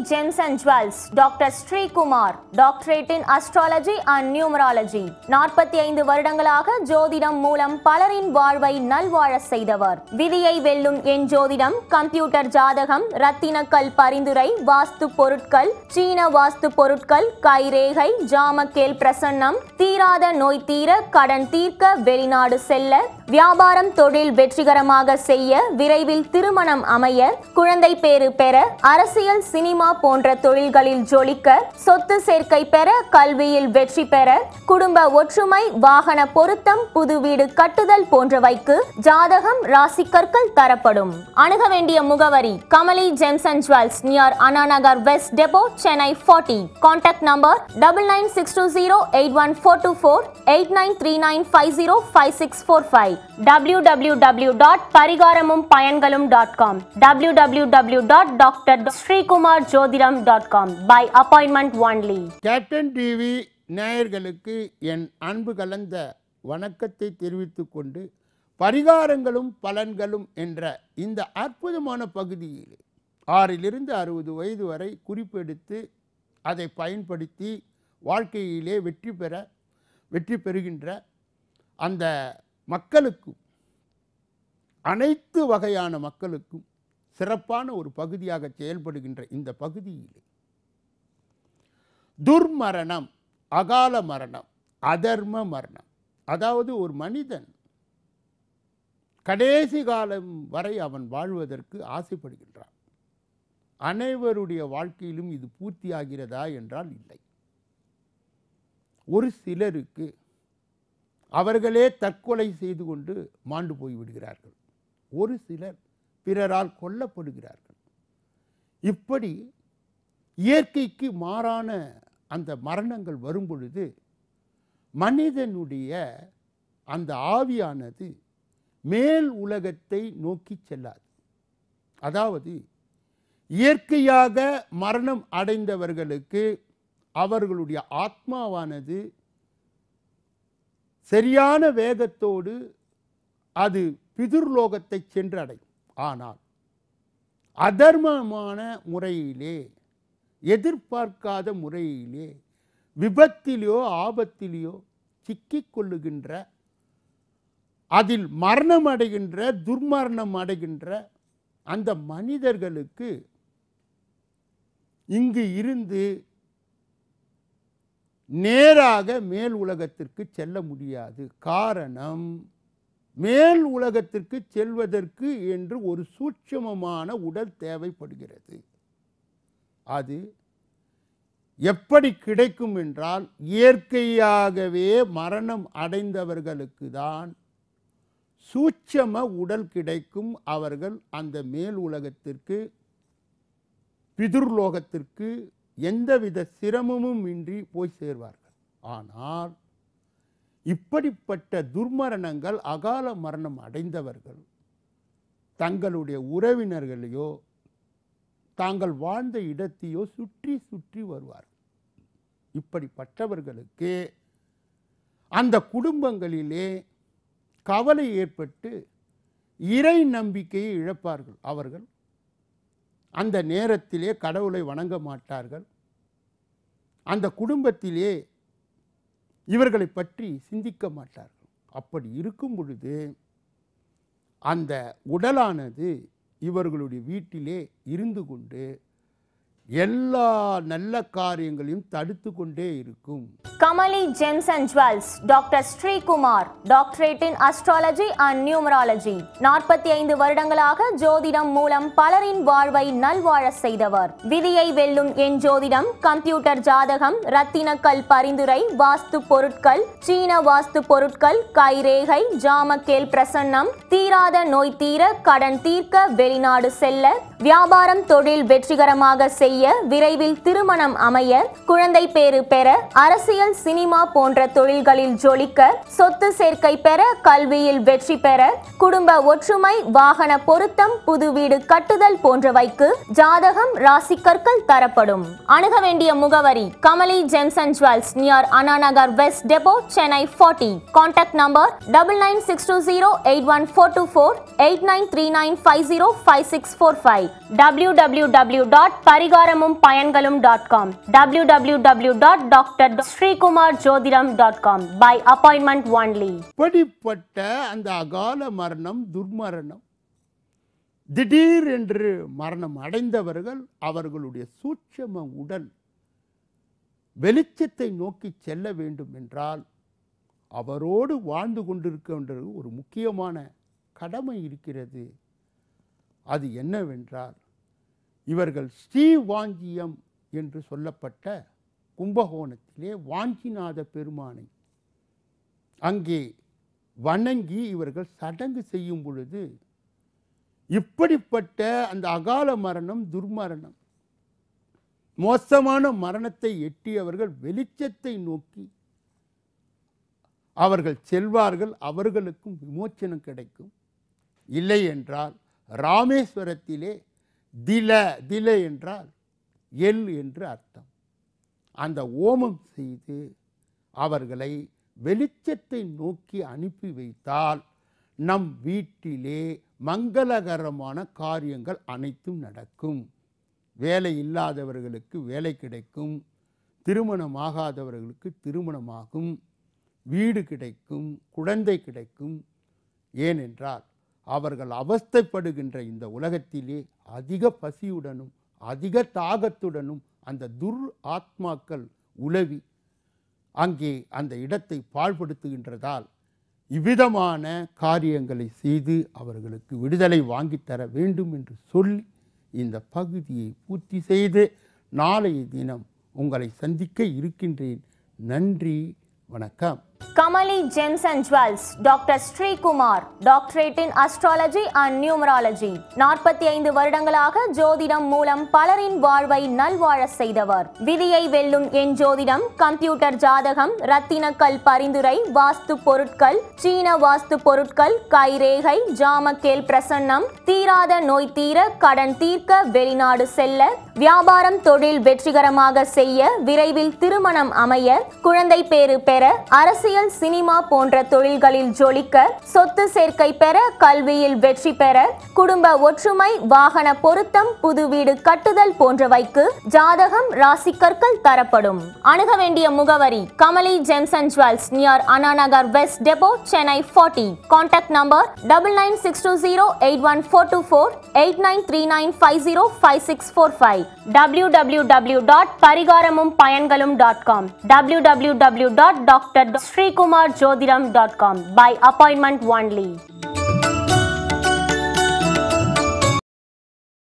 Gems and Jewels, Dr. Sri Kumar, Doctorate in Astrology and Numerology. நாற்பத்தி ஐந்து வருடங்களாக ஜோதிடம் மூலம் பலரின் வாழ்வை நல்வாழ செய்தவர் விதியை வெல்லும் என் ஜோதிடம் கம்ப்யூட்டர் ஜாதகம் ரத்தினக்கல் பரிந்துரை வாஸ்து பொருட்கள் சீன வாஸ்து பொருட்கள் கைரேகை ஜாமக்கேல் பிரசன்னம் தீராத நோய் தீர கடன் தீர்க்க வெளிநாடு செல்ல வியாபாரம் தொழில் வெற்றிகரமாக செய்ய விரைவில் திருமணம் அமைய குழந்தை பேறு பெற அரசியல் சினிமா போன்ற தொழில்களில் ஜொலிக்க சொத்து சேர்க்கை பெற கல்வியில் வெற்றி பெற குடும்ப ஒற்றுமை வாகன பொருத்தம் புது வீடு கட்டுதல் போன்றவைக்கு ஜாதகம் ராசிக்கற்கள் தரப்படும் அணுக வேண்டிய முகவரி Kamali gems and jewels near Annanagar west depot Chennai forty contact number double nine six two zero eight one four two four eight nine three nine five zero five six four five W W W dot பரிகாரமும் பயன்களும் dot com W W W dot doctor Srikumar ஜோதிடம் dot com by appointment only captain TV நேயர்களுக்கு என் அன்பு கலந்த வணக்கத்தை தெரிவித்துக் கொண்டு பரிகாரங்களும் பலன்களும் என்ற இந்த அற்புதமான பகுதியில் ஆறிலிருந்து அறுபது வயது வரை குறிப்பெடுத்து அதை பயன்படுத்தி வாழ்க்கையிலே வெற்றி பெற வெற்றி பெறுகின்ற அந்த மக்களுக்கும் அனைத்து வகையான மக்களுக்கும் சிறப்பான ஒரு பகுதியாக செயல்படுகின்ற இந்த பகுதியிலே துர்மரணம் அகால மரணம் அதர்ம மரணம் அதாவது ஒரு மனிதன் கடைசி காலம் வரை அவன் வாழ்வதற்கு ஆசைப்படுகின்றான் அனைவருடைய வாழ்க்கையிலும் இது பூர்த்தியாகிறதா என்றால் இல்லை ஒரு சிலருக்கு அவர்களே தற்கொலை செய்து கொண்டு மாண்டு போய் விடுகிறார்கள் ஒரு சிலர் பிறரால் கொல்லப்படுகிறார்கள் இப்படி இயற்கைக்கு மாறான அந்த மரணங்கள் வரும் பொழுது மனிதனுடைய அந்த ஆவியானது மேல் உலகத்தை நோக்கி செல்லாது அதாவது இயற்கையாக மரணம் அடைந்தவர்களுக்கு அவர்களுடைய ஆத்மாவானது சரியான வேகத்தோடு அது பிதுர்லோகத்தை சென்றடையும் ஆனால் அதர்மமான முறையிலே எதிர்பார்க்காத முறையிலே விபத்திலேயோ ஆபத்திலேயோ சிக்கிக்கொள்ளுகின்ற அதில் மரணம் அடைகின்ற துர்மரணம் அடைகின்ற அந்த மனிதர்களுக்கு இங்கு இருந்து நேராக மேல் உலகத்திற்கு செல்ல முடியாது காரணம் மேல் உலகத்திற்கு செல்வதற்கு என்று ஒரு சூட்சமமான உடல் தேவைப்படுகிறது அது எப்படி கிடைக்கும் என்றால் இயற்கையாகவே மரணம் அடைந்தவர்களுக்கு தான் சூட்சம உடல் கிடைக்கும் அவர்கள் அந்த மேல் உலகத்திற்கு பிதுர்லோகத்திற்கு எந்தவித சிரமமும் இன்றி போய் சேர்வார்கள் ஆனால் இப்படிப்பட்ட துர்மரணங்கள் அகால மரணம் அடைந்தவர்கள் தங்களுடைய உறவினர்களையோ தாங்கள் வாழ்ந்த இடத்தையோ சுற்றி சுற்றி வருவார்கள் இப்படிப்பட்டவர்களுக்கு அந்த குடும்பங்களிலே கவலை ஏற்பட்டு இறை நம்பிக்கையை இழப்பார்கள் அவர்கள் அந்த நேரத்திலே கடவுளை வணங்க மாட்டார்கள் அந்த குடும்பத்திலே இவர்களை பற்றி சிந்திக்க மாட்டார்கள் அப்படி இருக்கும் பொழுது அந்த உடலானது இவர்களுடைய வீட்டிலே இருந்து கொண்டு எல்லா நல்ல காரியங்களையும் தடுத்து கொண்டே இருக்கும் Kamali gems and jewels doctor Srikumar doctorate in astrology and numerology நாற்பத்தி ஐந்து வருடங்களாக ஜோதிடம் மூலம் பலரின் வாழ்வை நல்வாழ செய்தவர் விதியை வெல்லும் என் ஜோதிடம் கம்ப்யூட்டர் ஜாதகம் ரத்தினக்கல் பரிந்துரை வாஸ்து பொருட்கள் சீன வாஸ்து பொருட்கள் கைரேகை ஜாமக்கேல் பிரசன்னம் தீராத நோய் தீர கடன் தீர்க்க வெளிநாடு செல்ல வியாபாரம் தொழில் வெற்றிகரமாக செய்ய விரைவில் திருமணம் அமைய குழந்தை பேறு பெற அரசியல் சினிமா போன்ற தொழில்களில் ஜொலிக்க சொத்து சேர்க்கை பெற கல்வியில் வெற்றி பெற குடும்ப ஒற்றுமை வாகன பொருத்தம் புது வீடு கட்டுதல் போன்றவைக்கு ஜாதகம் ராசிக்கற்கள் தரப்படும் அணுக வேண்டிய முகவரி Kamali gems and jewels near Annanagar west depot Chennai forty contact number double nine six two zero eight one four two four eight nine three nine five zero five six four five W W W dot பரிகார பரிகாரமும் பயன்களும் dot com W W W dot doctor Srikumar ஜோதிடம் dot com by appointment only இப்படிப்பட்ட அந்த அகால மரணம் துர்மரணம் திடீர் என்று மரணம் அடைந்தவர்கள் அவர்களுடைய சூட்சம உடல் வெளிச்சத்தை நோக்கி செல்ல வேண்டும் என்றால் அவரோடு வாழ்ந்து கொண்டிருக்கின்ற ஒரு முக்கியமான கடமை இருக்கிறது அது என்னவென்றால் இவர்கள் ஸ்ரீவாஞ்சியம் என்று சொல்லப்பட்ட கும்பகோணத்திலே வாஞ்சிநாத பெருமானை அங்கே வணங்கி இவர்கள் சடங்கு செய்யும் பொழுது இப்படிப்பட்ட அந்த அகால மரணம் துர்மரணம் மோசமான மரணத்தை எட்டியவர்கள் வெளிச்சத்தை நோக்கி அவர்கள் செல்வார்கள் அவர்களுக்கும் விமோச்சனம் கிடைக்கும் இல்லை என்றால் ராமேஸ்வரத்திலே தில தில என்றால் எல் என்று அர்த்தம் அந்த ஓமம் செய்து அவர்களை வெளிச்சத்தை நோக்கி அனுப்பி வைத்தால் நம் வீட்டிலே மங்களகரமான காரியங்கள் அனைத்தும் நடக்கும் வேலை இல்லாதவர்களுக்கு வேலை கிடைக்கும் திருமணமாகாதவர்களுக்கு திருமணமாகும் வீடு கிடைக்கும் குழந்தை கிடைக்கும் ஏனென்றால் அவர்கள் அவஸ்தைப்படுகின்ற இந்த உலகத்திலே அதிக பசியுடனும் அதிக தாகத்துடனும் அந்த துர் ஆத்மாக்கள் உலவி அங்கே அந்த இடத்தை பாழ்படுத்துகின்றதால் இவ்விதமான காரியங்களை செய்து அவர்களுக்கு விடுதலை வாங்கித்தர வேண்டும் என்று சொல்லி இந்த பகுதியை பூர்த்தி செய்து நாளைய தினம் உங்களை சந்திக்க இருக்கின்றேன் நன்றி வணக்கம் Kamali gems and jewels doctor Srikumar doctorate in astrology and numerology நாற்பத்தி ஐந்து வருடங்களாக ஜோதிடம் மூலம் பலரின் வாழ்வை நல்வாழ செய்தவர் விதியை வெல்லும் என் ஜோதிடம் கம்ப்யூட்டர் ஜாதகம் ரத்தினக்கல் பரிந்துரை வாஸ்து பொருட்கள் சீன வாஸ்து பொருட்கள் கைரேகை ஜாமக்கேல் பிரசன்னம் தீராத நோய் தீர கடன் தீர்க்க வெளிநாடு செல்ல வியாபாரம் தொழில் வெற்றிகரமாக செய்ய விரைவில் திருமணம் அமைய குழந்தை பேறு பெற அரசியல் சினிமா போன்ற தொழில்களில் ஜொலிக்க சொத்து சேர்க்கை பெற கல்வியில் வெற்றி பெற குடும்ப ஒற்றுமை வாகன பொருத்தம் புது வீடு கட்டுதல் போன்றவைக்கு ஜாதகம் ராசிக்கற்கள் தரப்படும் அணுக வேண்டிய முகவரி Kamali gems and jewels near Annanagar west depot Chennai forty contact number double nine six two zero eight one four two four eight nine three nine five zero five six four five W W W dot பரிகாரமும் பயன்களும் dot com W W W dot doctor Srikumar ஜோதிடம் dot com by appointment only